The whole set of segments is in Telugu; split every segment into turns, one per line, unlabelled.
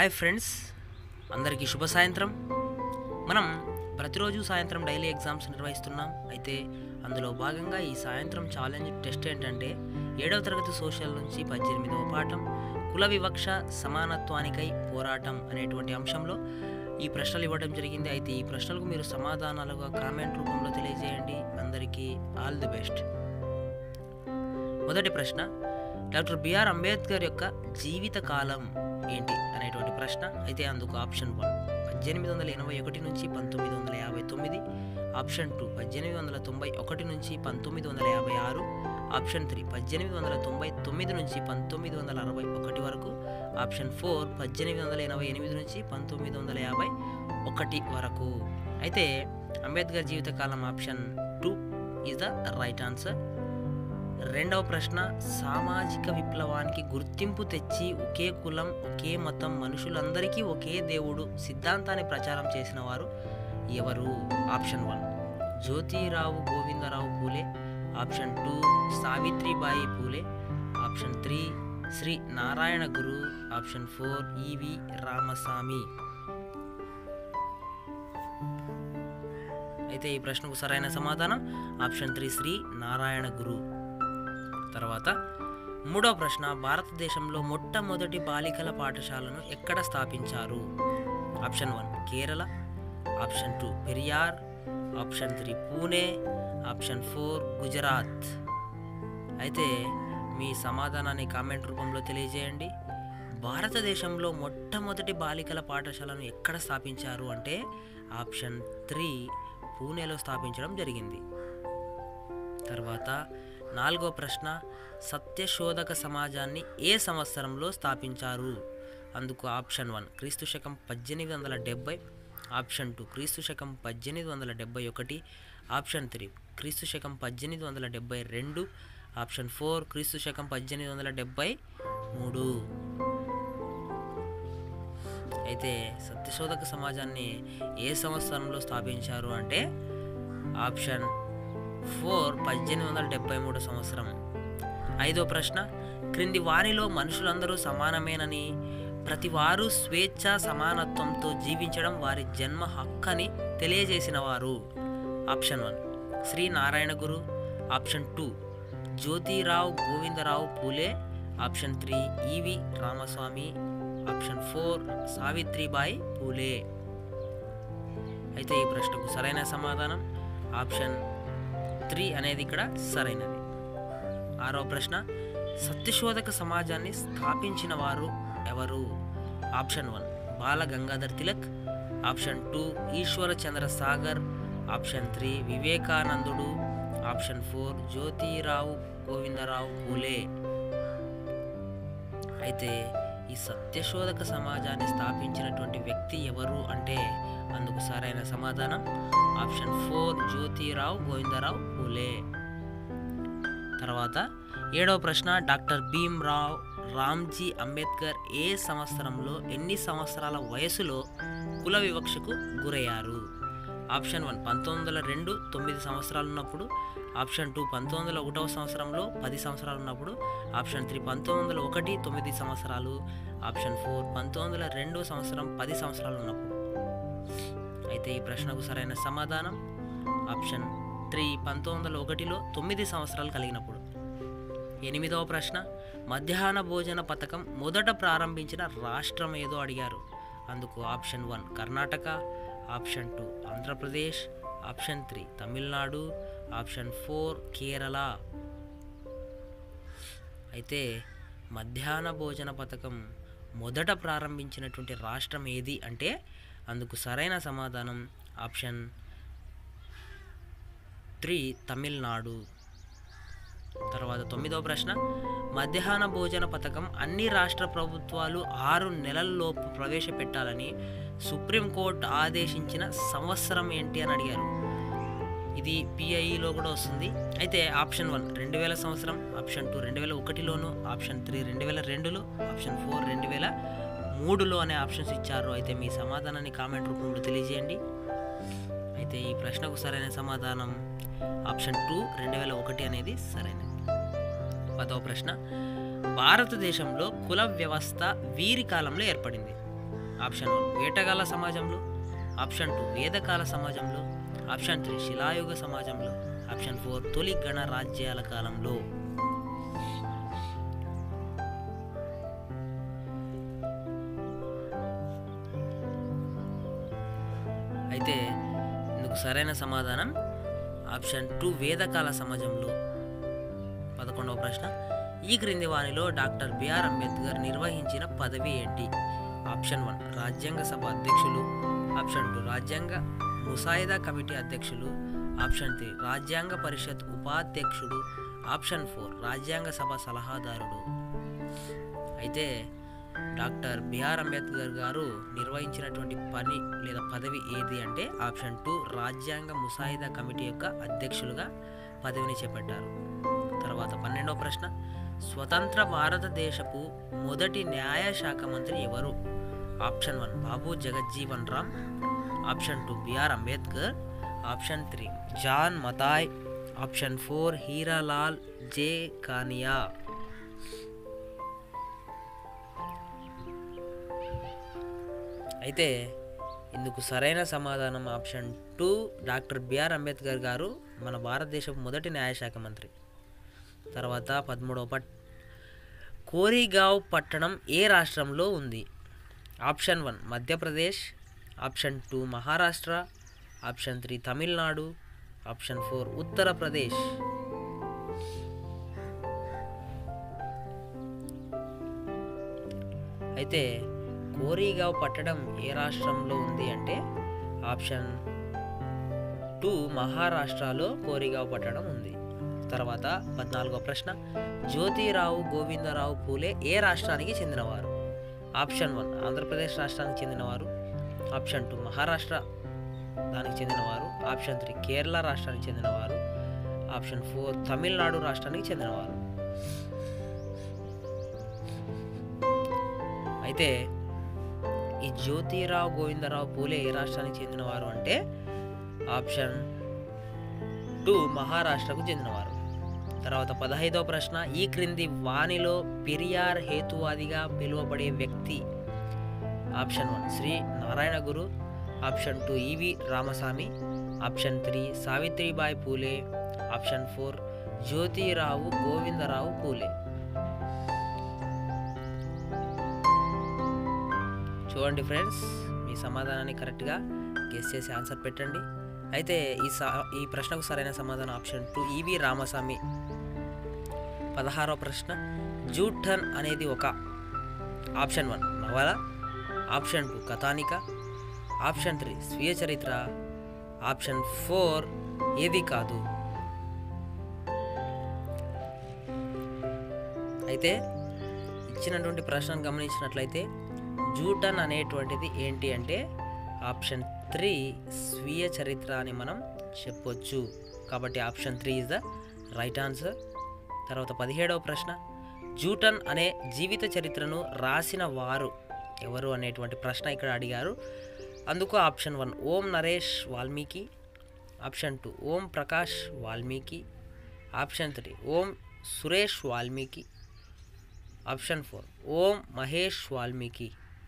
హాయ్ ఫ్రెండ్స్ అందరికీ శుభ సాయంత్రం మనం ప్రతిరోజు సాయంత్రం డైలీ ఎగ్జామ్స్ నిర్వహిస్తున్నాం అయితే అందులో భాగంగా ఈ సాయంత్రం ఛాలెంజ్ టెస్ట్ ఏంటంటే ఏడవ తరగతి సోషల్ నుంచి పద్దెనిమిదవ పాఠం కుల వివక్ష సమానత్వానికై పోరాటం అనేటువంటి అంశంలో ఈ ప్రశ్నలు ఇవ్వడం జరిగింది అయితే ఈ ప్రశ్నలకు మీరు సమాధానాలుగా కామెంట్ రూపంలో తెలియజేయండి అందరికీ ఆల్ ది బెస్ట్ మొదటి ప్రశ్న డాక్టర్ బిఆర్ అంబేద్కర్ యొక్క జీవిత కాలం ఏంటి అనేటువంటి ప్రశ్న అయితే అందుకు ఆప్షన్ వన్ పద్దెనిమిది వందల ఎనభై ఒకటి నుంచి పంతొమ్మిది వందల యాభై తొమ్మిది ఆప్షన్ టూ పద్దెనిమిది వందల తొంభై ఒకటి నుంచి పంతొమ్మిది వందల యాభై ఆరు ఆప్షన్ త్రీ పద్దెనిమిది వందల తొంభై తొమ్మిది నుంచి పంతొమ్మిది వందల అరవై ఒకటి వరకు ఆప్షన్ ఫోర్ పద్దెనిమిది వందల ఎనభై ఎనిమిది నుంచి పంతొమ్మిది వందల యాభై ఒకటి వరకు అయితే అంబేద్కర్ జీవితకాలం option two is the right answer రెండవ ప్రశ్న సామాజిక విప్లవానికి గుర్తింపు తెచ్చి ఒకే కులం ఒకే మతం మనుషులందరికీ ఒకే దేవుడు సిద్ధాంతాన్ని ప్రచారం చేసిన వారు ఎవరు option one Jyotirao Govindrao Phule option two Savitribai Phule option three Sree Narayana Guru option four E V Ramaswamy అయితే ఈ ప్రశ్నకు సరైన సమాధానం ఆప్షన్ త్రీ శ్రీ నారాయణ గురు తర్వాత మూడో ప్రశ్న భారతదేశంలో మొట్టమొదటి బాలికల పాఠశాలను ఎక్కడ స్థాపించారు option one Kerala option two Periyar option three Pune option four Gujarat అయితే మీ సమాధానాన్ని కామెంట్ రూపంలో తెలియజేయండి భారతదేశంలో మొట్టమొదటి బాలికల పాఠశాలను ఎక్కడ స్థాపించారు అంటే ఆప్షన్ త్రీ పూణేలో స్థాపించడం జరిగింది తర్వాత నాలుగో ప్రశ్న సత్యశోధక సమాజాన్ని ఏ సంవత్సరంలో స్థాపించారు అందుకు ఆప్షన్ వన్ క్రీస్తు శకం పద్దెనిమిది వందల డెబ్బై ఆప్షన్ టూ క్రీస్తు శకం పద్దెనిమిది వందల డెబ్బై ఒకటి ఆప్షన్ త్రీ క్రీస్తు శకం పద్దెనిమిది వందల డెబ్బై రెండు ఆప్షన్ ఫోర్ క్రీస్తు శకం పద్దెనిమిది వందల డెబ్బై మూడు అయితే సత్యశోధక సమాజాన్ని ఏ సంవత్సరంలో స్థాపించారు అంటే ఆప్షన్ ఫోర్ పద్దెనిమిది వందల డెబ్బై మూడు సంవత్సరం ఐదో ప్రశ్న క్రింది వారిలో మనుషులందరూ సమానమేనని ప్రతి వారు స్వేచ్ఛ సమానత్వంతో జీవించడం వారి జన్మ హక్కని తెలియజేసిన వారు option one Sree Narayana Guru option two Jyotirao Govindrao Phule option three E V Ramaswamy option four Savitribai Phule అయితే ఈ ప్రశ్నకు సరైన సమాధానం ఆప్షన్ త్రీ అనేది ఇక్కడ సరైనది ఆరో ప్రశ్న సత్యశోధక సమాజాన్ని స్థాపించిన వారు ఎవరు option one Bal Gangadhar Tilak option two Ishwar Chandra Sagar option three వివేకానందుడు ఆప్షన్ ఫోర్ జ్యోతిరావు గోవిందరావు పూలే అయితే ఈ సత్యశోధక సమాజాన్ని స్థాపించినటువంటి వ్యక్తి ఎవరు అంటే అందుకు సరైన సమాధానం ఆప్షన్ ఫోర్ జ్యోతిరావు గోవిందరావు పూలే తర్వాత ఏడవ ప్రశ్న డాక్టర్ భీమ్రావ్ రామ్జీ అంబేద్కర్ ఏ సంవత్సరంలో ఎన్ని సంవత్సరాల వయసులో కుల వివక్షకు గురయ్యారు ఆప్షన్ వన్ పంతొమ్మిది వందల రెండు తొమ్మిది సంవత్సరాలు ఉన్నప్పుడు ఆప్షన్ టూ పంతొమ్మిది వందల ఒకటవ సంవత్సరంలో పది సంవత్సరాలు ఉన్నప్పుడు ఆప్షన్ త్రీ పంతొమ్మిది వందల ఒకటి తొమ్మిది సంవత్సరాలు ఆప్షన్ ఫోర్ పంతొమ్మిది వందల రెండు సంవత్సరం పది సంవత్సరాలు ఉన్నప్పుడు అయితే ఈ ప్రశ్నకు సరైన సమాధానం ఆప్షన్ త్రీ పంతొమ్మిది వందల ఒకటిలో తొమ్మిది సంవత్సరాలు కలిగినప్పుడు ఎనిమిదవ ప్రశ్న మధ్యాహ్న భోజన పథకం మొదట ప్రారంభించిన రాష్ట్రం ఏదో అడిగారు అందుకు option one Karnataka option two Andhra Pradesh option three Tamil Nadu option four Kerala అయితే మధ్యాహ్న భోజన పథకం మొదట ప్రారంభించినటువంటి రాష్ట్రం ఏది అంటే అందుకు సరైన సమాధానం ఆప్షన్ త్రీ తమిళనాడు తర్వాత తొమ్మిదవ ప్రశ్న మధ్యాహ్న భోజన పథకం అన్ని రాష్ట్ర ప్రభుత్వాలు ఆరు నెలల్లోపు ప్రవేశపెట్టాలని సుప్రీంకోర్టు ఆదేశించిన సంవత్సరం ఏంటి అని అడిగారు ఇది పిఐఈలో కూడా వస్తుంది అయితే ఆప్షన్ వన్ రెండు వేల సంవత్సరం ఆప్షన్ టూ రెండు వేల ఒకటిలోను ఆప్షన్ త్రీ రెండు వేల రెండులో ఆప్షన్ ఫోర్ రెండు వేల మూడులో అనే ఆప్షన్స్ ఇచ్చారు అయితే మీ సమాధానాన్ని కామెంట్ రూపంలో తెలియజేయండి అయితే ఈ ప్రశ్నకు సరైన సమాధానం ఆప్షన్ టూ రెండు వేల ఒకటి అనేది సరైనది పదవ ప్రశ్న భారతదేశంలో కుల వ్యవస్థ వీరి కాలంలో ఏర్పడింది ఆప్షన్ వన్ వేటగాళ్ళ సమాజంలో ఆప్షన్ టూ వేదకాల సమాజంలో ఆప్షన్ త్రీ శిలాయుగ సమాజంలో ఆప్షన్ ఫోర్ తొలి గణ రాజ్యాల కాలంలో అయితే ఇందుకు సరైన సమాధానం ఆప్షన్ టూ వేదకాల సమాజంలో పదకొండవ ప్రశ్న ఈ క్రింది వానిలో డాక్టర్ బిఆర్ అంబేద్కర్ నిర్వహించిన పదవి ఏంటి ఆప్షన్ వన్ రాజ్యాంగ సభ అధ్యక్షులు ఆప్షన్ టూ రాజ్యాంగ ముసాయిదా కమిటీ అధ్యక్షులు ఆప్షన్ త్రీ రాజ్యాంగ పరిషత్ ఉపాధ్యక్షుడు ఆప్షన్ ఫోర్ రాజ్యాంగ సభ సలహాదారుడు అయితే డాక్టర్ బిఆర్ అంబేద్కర్ గారు నిర్వహించినటువంటి పని లేదా పదవి ఏది అంటే ఆప్షన్ టూ రాజ్యాంగ ముసాయిదా కమిటీ యొక్క అధ్యక్షులుగా పదవిని చేపట్టారు తర్వాత పన్నెండవ ప్రశ్న స్వతంత్ర భారతదేశపు మొదటి న్యాయ శాఖ మంత్రి ఎవరు option one Babu Jagjivan Ram option two B R Ambedkar option three John Mathai option four Hiralal J Kania అయితే ఇందుకు సరైన సమాధానం option two doctor B R Ambedkar గారు మన భారతదేశపు మొదటి న్యాయశాఖ మంత్రి తర్వాత పదమూడవ పట్ కోరిగావ్ పట్టణం ఏ రాష్ట్రంలో ఉంది option one Madhya Pradesh option two Maharashtra option three Tamil Nadu option four Uttar Pradesh అయితే కోరిగావ్ పట్టణం ఏ రాష్ట్రంలో ఉంది అంటే ఆప్షన్ టూ మహారాష్ట్రలో కోరిగావ్ పట్టణం ఉంది తర్వాత పద్నాలుగో ప్రశ్న జ్యోతిరావు గోవిందరావు పూలే ఏ రాష్ట్రానికి చెందినవారు ఆప్షన్ వన్ ఆంధ్రప్రదేశ్ రాష్ట్రానికి చెందినవారు ఆప్షన్ టూ మహారాష్ట్ర దానికి చెందినవారు ఆప్షన్ త్రీ కేరళ రాష్ట్రానికి చెందినవారు ఆప్షన్ ఫోర్ తమిళనాడు రాష్ట్రానికి చెందినవారు అయితే ఈ జ్యోతిరావు గోవిందరావు పూలే ఏ రాష్ట్రానికి చెందినవారు అంటే ఆప్షన్ టూ మహారాష్ట్రకు చెందినవారు తర్వాత పదహైదవ ప్రశ్న ఈ క్రింది వాణిలో పెరియార్ హేతువాదిగా పిలువబడే వ్యక్తి option one Sree Narayana Guru option two E V Ramaswamy option three Savitribai Phule option four Jyotirao Govindrao Phule చూడండి ఫ్రెండ్స్ మీ సమాధానాన్ని కరెక్ట్గా గెస్ చేసి ఆన్సర్ పెట్టండి అయితే ఈ సా ఈ ప్రశ్నకు సరైన సమాధానం ఆప్షన్ టూ ఈవి రామస్వామి పదహారవ ప్రశ్న జూఠన్ అనేది ఒక ఆప్షన్ వన్ నవల ఆప్షన్ టూ కథానిక ఆప్షన్ త్రీ స్వీయ చరిత్ర ఆప్షన్ ఫోర్ ఏది కాదు అయితే ఇచ్చినటువంటి ప్రశ్నను గమనించినట్లయితే జూటన్ అనేటువంటిది ఏంటి అంటే ఆప్షన్ త్రీ స్వీయ చరిత్ర అని మనం చెప్పొచ్చు కాబట్టి option three is the right answer తర్వాత పదిహేడవ ప్రశ్న జూటన్ అనే జీవిత చరిత్రను రాసిన వారు ఎవరు అనేటువంటి ప్రశ్న ఇక్కడ అడిగారు అందుకు option one Om Naresh Valmiki option two Om Prakash Valmiki option three Om Suresh Valmiki option four Om Mahesh Valmiki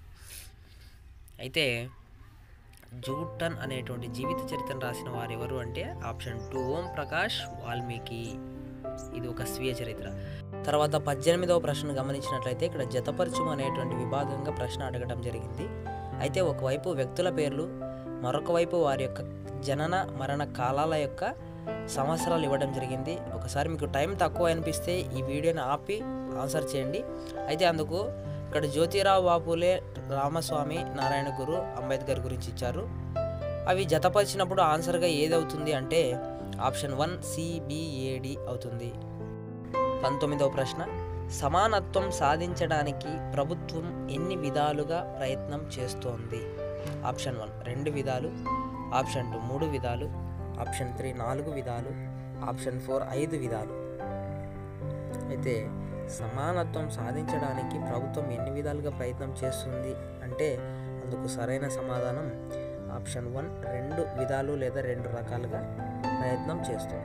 అయితే జూటన్ అనేటువంటి జీవిత చరిత్రను రాసిన వారు ఎవరు అంటే ఆప్షన్ టూ ఓం ప్రకాష్ వాల్మీకి ఇది ఒక స్వీయ చరిత్ర తర్వాత పద్దెనిమిదవ ప్రశ్న గమనించినట్లయితే ఇక్కడ జతపరచుము అనేటువంటి విభాగంగా ప్రశ్న అడగడం జరిగింది అయితే ఒకవైపు వ్యక్తుల పేర్లు మరొక వైపు వారి యొక్క జనన మరణ కాలాల యొక్క సంవత్సరాలు ఇవ్వడం జరిగింది ఒకసారి మీకు టైం తక్కువ అనిపిస్తే ఈ వీడియోని ఆపి ఆన్సర్ చేయండి అయితే అందుకు ఇక్కడ జ్యోతిరావు బాపులే రామస్వామి నారాయణ గురు అంబేద్కర్ గురించి ఇచ్చారు అవి జతపరిచినప్పుడు ఆన్సర్గా ఏది అవుతుంది అంటే ఆప్షన్ వన్ సిబిఏడి అవుతుంది పంతొమ్మిదవ ప్రశ్న సమానత్వం సాధించడానికి ప్రభుత్వం ఎన్ని విధాలుగా ప్రయత్నం చేస్తోంది ఆప్షన్ వన్ రెండు విధాలు ఆప్షన్ టూ మూడు విధాలు ఆప్షన్ త్రీ నాలుగు విధాలు ఆప్షన్ ఫోర్ ఐదు విధాలు అయితే సమానత్వం సాధించడానికి ప్రభుత్వం ఎన్ని విధాలుగా ప్రయత్నం చేస్తుంది అంటే అందుకు సరైన సమాధానం ఆప్షన్ వన్ రెండు విధాలు లేదా రెండు రకాలుగా ప్రయత్నం చేస్తుంది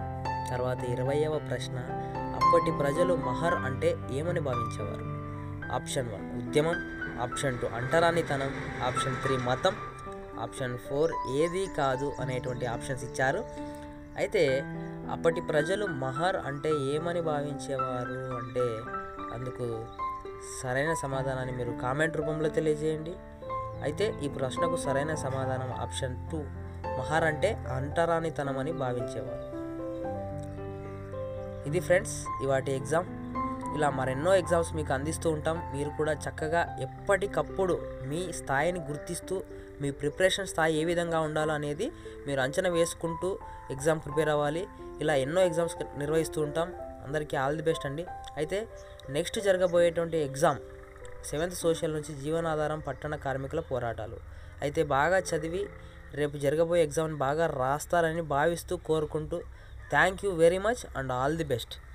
తర్వాత ఇరవయవ ప్రశ్న అప్పటి ప్రజలు మహర్ అంటే ఏమని భావించేవారు ఆప్షన్ వన్ ఉద్యమం ఆప్షన్ టూ అంటరానితనం ఆప్షన్ త్రీ మతం ఆప్షన్ ఫోర్ ఏది కాదు అనేటువంటి ఆప్షన్స్ ఇచ్చారు అయితే అప్పటి ప్రజలు మహర్ అంటే ఏమని భావించేవారు అంటే అందుకు సరైన సమాధానాన్ని మీరు కామెంట్ రూపంలో తెలియజేయండి అయితే ఈ ప్రశ్నకు సరైన సమాధానం ఆప్షన్ టూ మహర్ అంటే అంటరానితనం అని భావించేవారు ఇది ఫ్రెండ్స్ ఇవాటి ఎగ్జామ్ ఇలా మరెన్నో ఎగ్జామ్స్ మీకు అందిస్తూ ఉంటాం మీరు కూడా చక్కగా ఎప్పటికప్పుడు మీ స్థాయిని గుర్తిస్తూ మీ ప్రిపరేషన్ స్థాయి ఏ విధంగా ఉండాలో అనేది మీరు అంచనా వేసుకుంటూ ఎగ్జామ్ ప్రిపేర్ అవ్వాలి ఇలా ఎన్నో ఎగ్జామ్స్ నిర్వహిస్తూ ఉంటాం అందరికీ ఆల్ ది బెస్ట్ అండి అయితే నెక్స్ట్ జరగబోయేటువంటి ఎగ్జామ్ సెవెంత్ సోషల్ నుంచి జీవనాధారం పట్టణ కార్మికుల పోరాటాలు అయితే బాగా చదివి రేపు జరగబోయే ఎగ్జామ్ని బాగా రాస్తారని భావిస్తూ కోరుకుంటూ thank you very much and all the best